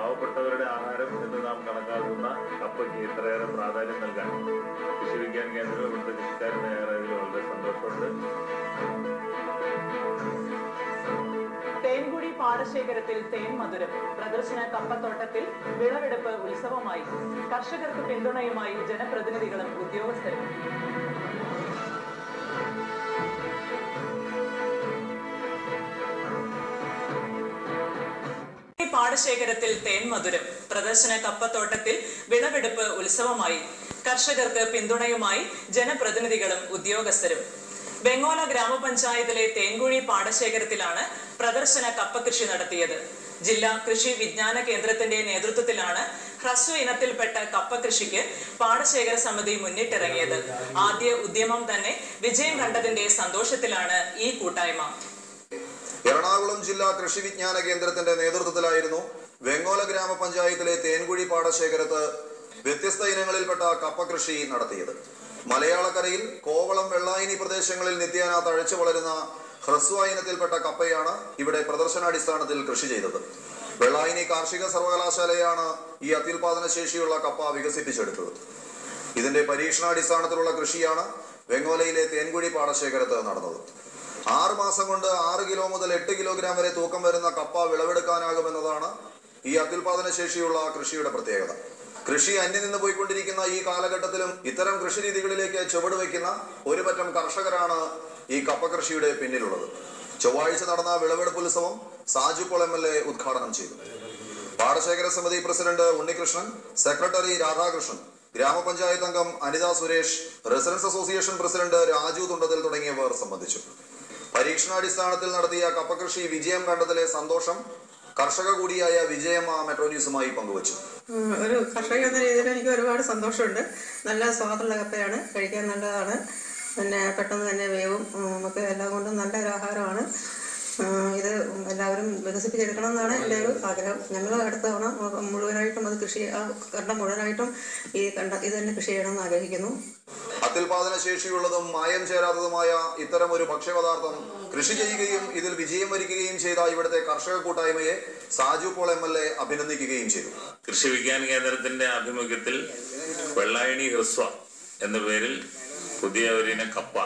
പാവപ്പെട്ടവരുടെ ആഹാരം എന്ന് നാം കണക്കാക്കുന്ന കപ്പയ്ക്ക് ഇത്രയേറെ പ്രാധാന്യം നൽകാൻ കൃഷി വിജ്ഞാന കേന്ദ്രം ഇവിടുത്തെ കൃഷിക്കാരൻ തയ്യാറായതിൽ വളരെ സന്തോഷമുണ്ട് തേൻകുടി പാടശേഖരത്തിൽ തേൻ മധുരം പ്രദർശന കപ്പത്തോട്ടത്തിൽ വിളവെടുപ്പ് ഉത്സവമായി കർഷകർക്ക് പിന്തുണയുമായി ജനപ്രതിനിധികളും ഉദ്യോഗസ്ഥരും ഈ പാടശേഖരത്തിൽ തേൻ മധുരം പ്രദർശന കപ്പത്തോട്ടത്തിൽ വിളവെടുപ്പ് ഉത്സവമായി കർഷകർക്ക് പിന്തുണയുമായി ജനപ്രതിനിധികളും ഉദ്യോഗസ്ഥരും വെങ്ങോല ഗ്രാമപഞ്ചായത്തിലെ തേൻകുഴി പാടശേഖരത്തിലാണ് പ്രദർശന കപ്പ കൃഷി നടത്തിയത് ജില്ലാ കൃഷി വിജ്ഞാന കേന്ദ്രത്തിന്റെ നേതൃത്വത്തിലാണ് ഹ്രസ്വ ഇനത്തിൽപ്പെട്ട കപ്പ കൃഷിക്ക് പാടശേഖര സമിതി മുന്നിട്ടിറങ്ങിയത് ആദ്യ ഉദ്യമം തന്നെ വിജയം കണ്ടതിന്റെ സന്തോഷത്തിലാണ് ഈ കൂട്ടായ്മ എറണാകുളം ജില്ലാ കൃഷി വിജ്ഞാന കേന്ദ്രത്തിന്റെ നേതൃത്വത്തിലായിരുന്നു വെങ്ങോല ഗ്രാമപഞ്ചായത്തിലെ തേൻകുഴി പാടശേഖരത്ത് വ്യത്യസ്ത ഇനങ്ങളിൽപ്പെട്ട കപ്പ കൃഷി നടത്തിയത് മലയാളക്കരയിൽ കോവളം വെള്ളായിനി പ്രദേശങ്ങളിൽ നിത്യേന തഴച്ചു വളരുന്ന ഹ്രസ്വ ഇനത്തിൽപ്പെട്ട കപ്പയാണ് ഇവിടെ പ്രദർശനാടിസ്ഥാനത്തിൽ കൃഷി ചെയ്തത് വെള്ളായിനി കാർഷിക സർവകലാശാലയാണ് ഈ അത്യുൽപാദന ശേഷിയുള്ള കപ്പ വികസിപ്പിച്ചെടുത്തത് ഇതിന്റെ പരീക്ഷണാടിസ്ഥാനത്തിലുള്ള കൃഷിയാണ് വെങ്ങോലയിലെ തേൻകുഴി പാടശേഖരത്ത് നടന്നത് ആറ് മാസം കൊണ്ട് ആറ് കിലോ മുതൽ എട്ട് കിലോഗ്രാം വരെ തൂക്കം വരുന്ന കപ്പ വിളവെടുക്കാനാകുമെന്നതാണ് ഈ അത്യുൽപാദന ശേഷിയുള്ള കൃഷിയുടെ പ്രത്യേകത കൃഷി അന്യം നിന്ന് പോയിക്കൊണ്ടിരിക്കുന്ന ഈ കാലഘട്ടത്തിലും ഇത്തരം കൃഷി രീതികളിലേക്ക് ചുവട് വയ്ക്കുന്ന ഒരു പറ്റം കർഷകരാണ് ഈ കപ്പ കൃഷിയുടെ പിന്നിലുള്ളത് ചൊവ്വാഴ്ച നടന്ന വിളവെടുപ്പ് ഉത്സവം Saju Paul M L A ഉദ്ഘാടനം ചെയ്തു പാടശേഖര സമിതി പ്രസിഡന്റ് ഉണ്ണികൃഷ്ണൻ സെക്രട്ടറി രാധാകൃഷ്ണൻ ഗ്രാമപഞ്ചായത്ത് അംഗം Anitha Suresh residence association president Raju Thundathil തുടങ്ങിയവർ സംബന്ധിച്ചു പരീക്ഷണാടിസ്ഥാനത്തിൽ നടത്തിയ കപ്പകൃഷി വിജയം കണ്ടതിലെ സന്തോഷം കർഷക കൂടിയായ വിജയമ്മ മെട്രോ ന്യൂസുമായി പങ്കുവച്ചു ഉം, ഒരു കർഷക എന്ന രീതിയിൽ എനിക്ക് ഒരുപാട് സന്തോഷമുണ്ട് നല്ല സ്വാദുള്ള കപ്പയാണ് കഴിക്കാൻ നല്ലതാണ് പിന്നെ പെട്ടെന്ന് തന്നെ വേവും ഉം, നമുക്ക് എല്ലാം കൊണ്ടും നല്ല ഒരു ആഹാരമാണ് ഉം, ഇത് എല്ലാവരും വികസിപ്പിച്ചെടുക്കണം എന്നാണ് എൻ്റെ ഒരു ആഗ്രഹം ഞങ്ങൾ അടുത്ത തവണ മുഴുവനായിട്ടും അത് കൃഷി ആ കണ്ടം മുഴുവനായിട്ടും ഈ കണ്ട ഇത് തന്നെ കൃഷി ചെയ്യണമെന്ന് ആഗ്രഹിക്കുന്നു അത്യുൽപാദന ശേഷിയുള്ളതും മായം ചേരാത്തതുമായ ഇത്തരം ഒരു ഭക്ഷ്യപദാർത്ഥം കൃഷി ചെയ്യുകയും ഇതിൽ വിജയം വരിക്കുകയും ചെയ്ത ഇവിടുത്തെ കർഷക കൂട്ടായ്മയെ Saju Paul M L A അഭിനന്ദിക്കുകയും ചെയ്തു കൃഷി വിജ്ഞാന കേന്ദ്രത്തിന്റെ ആഭിമുഖ്യത്തിൽ വെള്ളായണി ഹ്രസ്വ എന്ന പേരിൽ പുതിയ ഒരിനം കപ്പ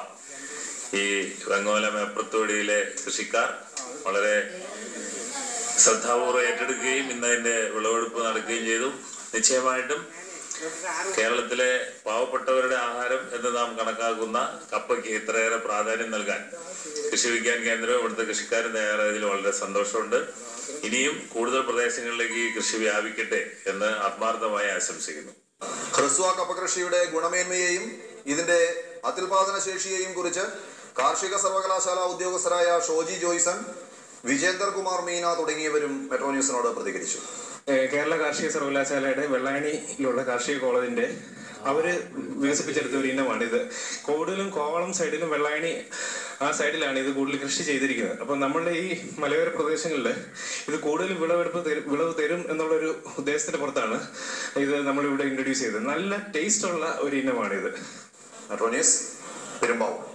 ഈ വെങ്ങോല മേപ്രത്തോടിയിലെ കൃഷിക്കാർ വളരെ ശ്രദ്ധാപൂർവ്വം ഏറ്റെടുക്കുകയും ഇന്ന് അതിന്റെ വിളവെടുപ്പ് നടക്കുകയും ചെയ്തു നിശ്ചയമായിട്ടും കേരളത്തിലെ പാവപ്പെട്ടവരുടെ ആഹാരം എന്ന് നാം കണക്കാക്കുന്ന കപ്പയ്ക്ക് ഇത്രയേറെ പ്രാധാന്യം നൽകാൻ കൃഷി വിജ്ഞാന കേന്ദ്രം ഇവിടുത്തെ കൃഷിക്കാരൻ തയ്യാറായതിൽ വളരെ സന്തോഷമുണ്ട് ഇനിയും കൂടുതൽ പ്രദേശങ്ങളിലേക്ക് ഈ കൃഷി വ്യാപിക്കട്ടെ എന്ന് ആത്മാർത്ഥമായി ആശംസിക്കുന്നു ഹ്രസ്വ കപ്പകൃഷിയുടെ ഗുണമേന്മയെയും ഇതിന്റെ അത്യുൽപാദന ശേഷിയെയും കുറിച്ച് കാർഷിക സർവകലാശാല ഉദ്യോഗസ്ഥരായ ഷോജി ജോയ്സൺ വിജേന്ദർ കുമാർ മീന തുടങ്ങിയവരും മെട്രോ ന്യൂസിനോട് പ്രതികരിച്ചു ഏഹ് കേരള കാർഷിക സർവകലാശാലയുടെ വെള്ളായണിയിലുള്ള കാർഷിക കോളേജിന്റെ അവര് വികസിപ്പിച്ചെടുത്ത ഒരു ഇനമാണ് ഇത് കൂടുതലും കോവളം സൈഡിലും വെള്ളായണി ആ സൈഡിലാണ് ഇത് കൂടുതൽ കൃഷി ചെയ്തിരിക്കുന്നത് അപ്പൊ നമ്മളുടെ ഈ മലയോര പ്രദേശങ്ങളിൽ ഇത് കൂടുതൽ വിളവെടുപ്പ് തരും വിളവ് തരും എന്നുള്ളൊരു ഉദ്ദേശത്തിന്റെ പുറത്താണ് ഇത് നമ്മളിവിടെ ഇൻട്രൊഡ്യൂസ് ചെയ്തത് നല്ല ടേസ്റ്റ് ഉള്ള ഒരു ഇനമാണിത് മെട്രോ ന്യൂസ് പെരുമ്പാവൂർ